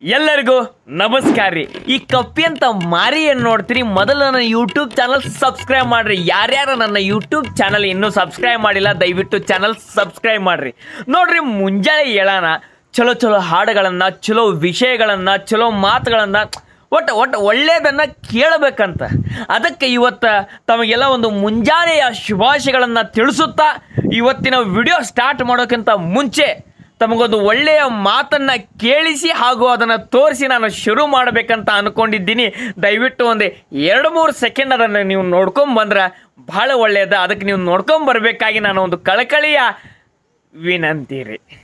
ಎಲ್ಲರಿಗೂ ನಮಸ್ಕಾರ ರೀ ಈ ಕಪ್ಪಿ ಅಂತ ಮಾರಿ ಏನು ನೋಡ್ತೀರಿ ಮೊದಲು ನನ್ನ ಯೂಟ್ಯೂಬ್ ಚಾನಲ್ ಸಬ್ಸ್ಕ್ರೈಬ್ ಮಾಡ್ರಿ ಯಾರ್ಯಾರು ನನ್ನ ಯೂಟ್ಯೂಬ್ ಚಾನಲ್ ಇನ್ನೂ ಸಬ್ಸ್ಕ್ರೈಬ್ ಮಾಡಿಲ್ಲ ದಯವಿಟ್ಟು ಚಾನಲ್ ಸಬ್ಸ್ಕ್ರೈಬ್ ಮಾಡ್ರಿ ನೋಡ್ರಿ ಮುಂಜಾನೆ ಹೇಳೋಣ ಚಲೋ ಚಲೋ ಹಾಡುಗಳನ್ನು ಚಲೋ ವಿಷಯಗಳನ್ನು ಚಲೋ ಮಾತುಗಳನ್ನು ಒಟ್ಟು ಒಟ್ಟು ಒಳ್ಳೆಯದನ್ನ ಕೇಳಬೇಕಂತ ಅದಕ್ಕೆ ಇವತ್ತು ತಮಗೆಲ್ಲ ಒಂದು ಮುಂಜಾನೆಯ ಶುಭಾಶಯಗಳನ್ನು ತಿಳಿಸುತ್ತಾ ಇವತ್ತಿನ ವಿಡಿಯೋ ಸ್ಟಾರ್ಟ್ ಮಾಡೋಕ್ಕಿಂತ ಮುಂಚೆ ತಮಗೊಂದು ಒಳ್ಳೆಯ ಮಾತನ್ನ ಕೇಳಿಸಿ ಹಾಗೂ ಅದನ್ನು ತೋರಿಸಿ ನಾನು ಶುರು ಮಾಡಬೇಕಂತ ಅನ್ಕೊಂಡಿದ್ದೀನಿ ದಯವಿಟ್ಟು ಒಂದು ಎರಡು ಮೂರು ಸೆಕೆಂಡ್ ಅದನ್ನು ನೀವು ನೋಡ್ಕೊಂಡ್ ಬಂದ್ರೆ ಬಹಳ ಒಳ್ಳೆಯದ ಅದಕ್ಕೆ ನೀವು ನೋಡ್ಕೊಂಡ್ ಬರಬೇಕಾಗಿ ನಾನು ಒಂದು ಕಳಕಳಿಯ ವಿನಂತಿ ರೀ